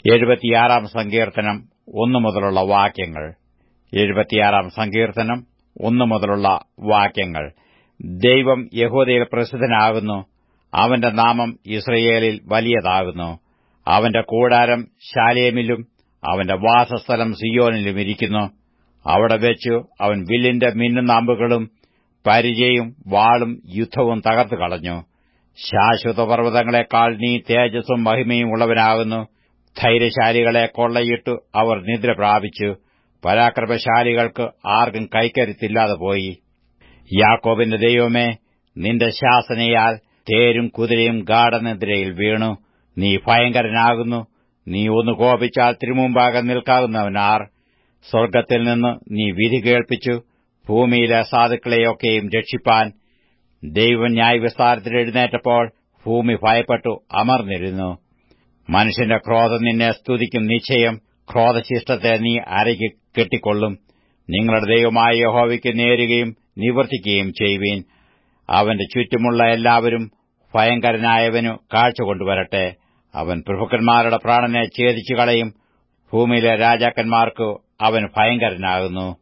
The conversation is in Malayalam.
എഴുപത്തിയാറാം സങ്കീർത്തനം ഒന്നു മുതലുള്ള വാക്യങ്ങൾ എഴുപത്തിയാറാം സങ്കീർത്തനം ഒന്നു മുതലുള്ള വാക്യങ്ങൾ ദൈവം യഹൂദയിൽ പ്രസിദ്ധനാകുന്നു അവന്റെ നാമം ഇസ്രയേലിൽ വലിയതാകുന്നു അവന്റെ കൂടാരം ശാലേമിലും അവന്റെ വാസസ്ഥലം സിയോനിലും ഇരിക്കുന്നു അവിടെ വെച്ചു അവൻ വില്ലിന്റെ മിന്നുനാമ്പുകളും പരിചയും വാളും യുദ്ധവും തകർത്തു കളഞ്ഞു ശാശ്വത പർവ്വതങ്ങളെക്കാൾ നീ തേജസ്സും മഹിമയും ഉള്ളവനാകുന്നു ധൈര്യശാലികളെ കൊള്ളയിട്ടു അവർ നിദ്ര പ്രാപിച്ചു പരാക്രമശാലികൾക്ക് ആർക്കും കൈക്കരുത്തില്ലാതെ പോയി യാക്കോബിന്റെ ദൈവമേ നിന്റെ ശാസനയാൽ തേരും കുതിരയും ഗാഠനിദ്രയിൽ വീണു നീ ഭയങ്കരനാകുന്നു നീ ഒന്ന് കോപിച്ചാൽ തിരുമുമ്പാകെ നിൽക്കാവുന്നവനാർ സ്വർഗ്ഗത്തിൽ നിന്ന് നീ വിധി കേൾപ്പിച്ചു ഭൂമിയിലെ സാധുക്കളെയൊക്കെയും രക്ഷിപ്പാൻ ദൈവം ന്യായവിസ്താരത്തിൽ എഴുന്നേറ്റപ്പോൾ ഭൂമി ഭയപ്പെട്ടു അമർന്നിരുന്നു മനുഷ്യന്റെ ക്രോധം നിന്നെ സ്തുതിക്കും നിശ്ചയം ക്രോധശിഷ്ടത്തെ നീ അരയ്ക്ക് കെട്ടിക്കൊള്ളും നിങ്ങളുടെ ദൈവമായ യഹോവയ്ക്ക് നേരുകയും നിവർത്തിക്കുകയും ചെയ്യുവീൻ അവന്റെ ചുറ്റുമുള്ള എല്ലാവരും ഭയങ്കരനായവനു കാഴ്ച കൊണ്ടുവരട്ടെ അവൻ പ്രഭുക്കന്മാരുടെ പ്രാണനെ ഛേദിച്ചു കളയും ഭൂമിയിലെ രാജാക്കന്മാർക്ക് അവൻ ഭയങ്കരനാകുന്നു